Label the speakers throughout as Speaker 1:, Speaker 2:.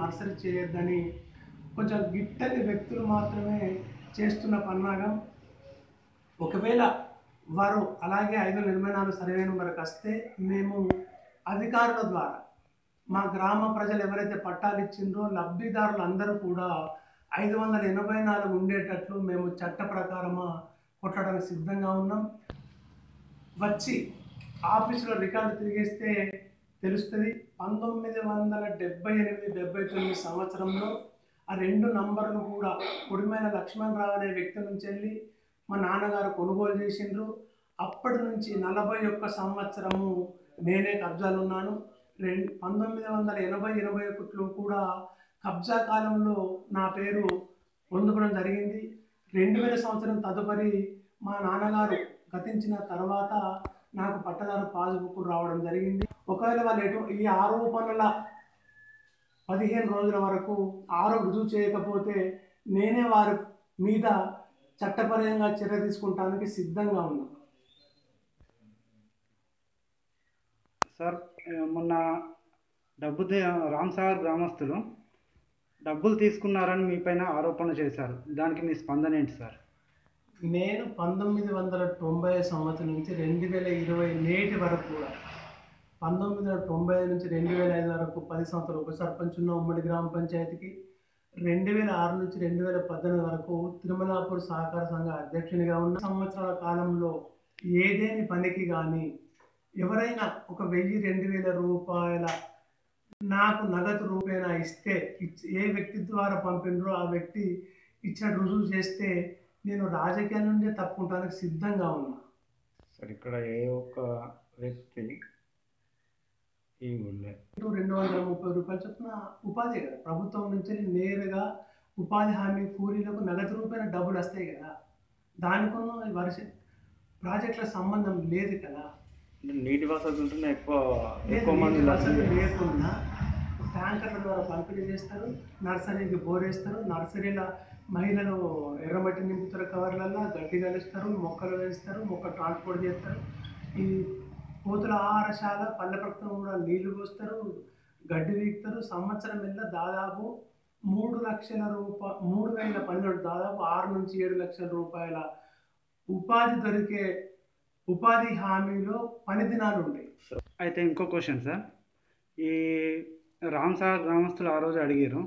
Speaker 1: nursery చేయొద్దని కొంచెం గిట్టని వ్యక్తులు మాత్రమే చేస్తున్న పన్నాగం ఒకవేళ వారు అలాగే ఐదు వందల ఎనభై నాలుగు సర్వే నెంబర్కి వస్తే మేము అధికారుల ద్వారా మా గ్రామ ప్రజలు ఎవరైతే పట్టాలు ఇచ్చిండ్రో లబ్ధిదారులు అందరూ కూడా ఐదు వందల ఎనభై నాలుగు ఉండేటట్లు మేము చట్ట ప్రకారమా కొట్టడానికి సిద్ధంగా ఉన్నాం వచ్చి ఆఫీసులో రికార్డు తిరిగేస్తే తెలుస్తుంది పంతొమ్మిది వందల డెబ్బై ఎనిమిది డెబ్బై తొమ్మిది సంవత్సరంలో ఆ రెండు నంబర్లు కూడా కొడిమైన లక్ష్మణరావు అనే వ్యక్తి నుంచి వెళ్ళి మా నాన్నగారు కొనుగోలు చేసిండ్రు అప్పటి నుంచి నలభై ఒక్క సంవత్సరము నేనే కబ్జాలు ఉన్నాను రెండు పంతొమ్మిది వందల ఎనభై ఎనభై ఒకటిలో కూడా కబ్జా కాలంలో నా పేరు పొందుకోవడం జరిగింది రెండు వేల సంవత్సరం తదుపరి మా నాన్నగారు గతించిన తర్వాత నాకు పట్టదారు పాస్బుక్ రావడం జరిగింది ఒకవేళ వాళ్ళు ఎటు ఈ ఆరోపణల పదిహేను రోజుల వరకు ఆరో రుజువు చేయకపోతే నేనే వారి మీద చట్టపరంగా చర్య తీసుకుంటానికి సిద్ధంగా ఉన్నాను
Speaker 2: సార్ ఆ, మొన్న డబ్బు తే- రామ్సాగర్ గ్రామస్తులు డబ్బులు తీసుకున్నారని మీ పైన ఆరోపణ చేశారు దానికి మీ స్పందన ఏంటి సార్
Speaker 1: నేను పంతొమ్మిది వందల తొంభై సంవత్సరం నుంచి రెండు వేల ఇరవై నేటి వరకు కూడా పంతొమ్మిది వందల తొంభై ఐదు నుంచి రెండు వేల ఐదు వరకు పది సంవత్సరాలు ఉప సర్పంచ్ ఉన్న ఉమ్మడి గ్రామ పంచాయతీకి రెండు వేల ఆరు నుంచి రెండు వేల పద్దెనిమిది వరకు తిరుమలాపూర్ సహకార సంఘ అధ్యక్షునిగా ఉన్న సంవత్సరాల కాలంలో ఏదేని పనికి కానీ ఎవరైనా ఒక వెయ్యి రెండు వేల రూపాయల నాకు నగదు రూపేణా ఇస్తే ఇచ్- ఏ వ్యక్తి ద్వారా పంపిండ్రో ఆ వ్యక్తి ఇచ్చిన రుజువు చేస్తే నేను రాజకీయాల నుండి తప్పుకుంటానికి సిద్ధంగా ఉన్నా
Speaker 3: సార్ ఇక్కడ ఏ ఒక్క వ్యక్తి ఈ ఊళ్ళో
Speaker 1: ఇటు రెండు వందల ముప్పై రూపాయలు చొప్పున ఉపాధి కదా ప్రభుత్వం నుంచి నేరుగా ఉపాధి హామీ కూలీలకు నగదు రూపాయల డబ్బులు వస్తాయి కదా దానికున్న వర్ష ప్రాజెక్టుల సంబంధం లేదు కదా
Speaker 3: అంటే నీటి వసతి ఉంటున్న ఎక్కువ
Speaker 1: లేదు,
Speaker 3: ఎక్కువ మంది
Speaker 1: నీటి
Speaker 3: లబ్ధి
Speaker 1: వసతి లేకుండా ట్యాంకర్ల ద్వారా పంపిణీ చేస్తారు నర్సరీకి బోర్ వేస్తారు నర్సరీల మహిళలు ఎర్రమట్టి నింపుతారు కవర్లలో గడ్డి కలుస్తారు మొక్కలు వేస్తారు మొక్క ట్రాన్స్పోర్ట్ చేస్తారు ఈ కోతుల ఆహారశాల పల్లె ప్రక్కన కూడా నీళ్లు పోస్తారు గడ్డి వీక్తారు సంవత్సరం వెళ్ళ దాదాపు మూడు లక్షల రూపా మూడు వేల పన్నెండు దాదాపు ఆరు నుంచి ఏడు లక్షల రూపాయల ఉపాధి దొరికే ఉపాధి హామీలో పని దినాలు ఉంటాయి
Speaker 2: అయితే ఇంకో క్వశ్చన్ సార్ ఈ రామ్సాగర్ గ్రామస్తులు ఆ రోజు అడిగారు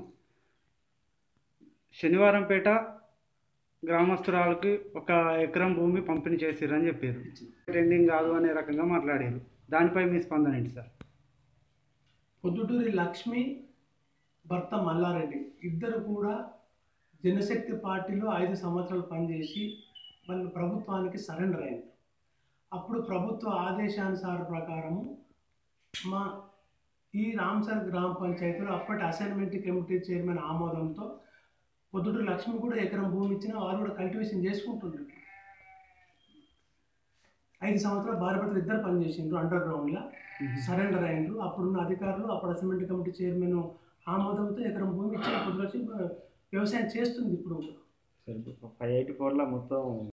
Speaker 2: శనివారంపేట గ్రామస్తురాలకి ఒక ఎకరం భూమి పంపిణీ చేసిర్రని చెప్పారు ట్రెండింగ్ కాదు అనే రకంగా మాట్లాడారు దానిపై మీ స్పందన ఏంటి సార్
Speaker 1: పొద్దుటూరి లక్ష్మి భర్త మల్లారెడ్డి ఇద్దరు కూడా జనశక్తి పార్టీలో ఐదు సంవత్సరాలు పనిచేసి వాళ్ళు ప్రభుత్వానికి సరెండర్ అయింది అప్పుడు ప్రభుత్వ ఆదేశానుసార ప్రకారము మా ఈ రామ్సర్ గ్రామ పంచాయతీలో అప్పటి అసైన్మెంట్ కమిటీ చైర్మన్ ఆమోదంతో పొద్దుటూరు లక్ష్మి కూడా ఎకరం భూమి ఇచ్చిన వారు కూడా కల్టివేషన్ చేసుకుంటున్నారు ఐదు సంవత్సరాలు భార్యభర్తలు ఇద్దరు పనిచేసిండ్రు అండర్ గ్రౌండ్లో సరెండర్ అయ్యిండ్రు అప్పుడున్న అధికారులు అప్పుడు అసెంబ్లీ కమిటీ చైర్మన్ ఆమోదంతో ఎకరం భూమి ఇచ్చిన పొద్దులకి వ్యవసాయం చేస్తుంది ఇప్పుడు
Speaker 3: సార్ ఫైవ్ ఎయిటీ ఫోర్లో మొత్తం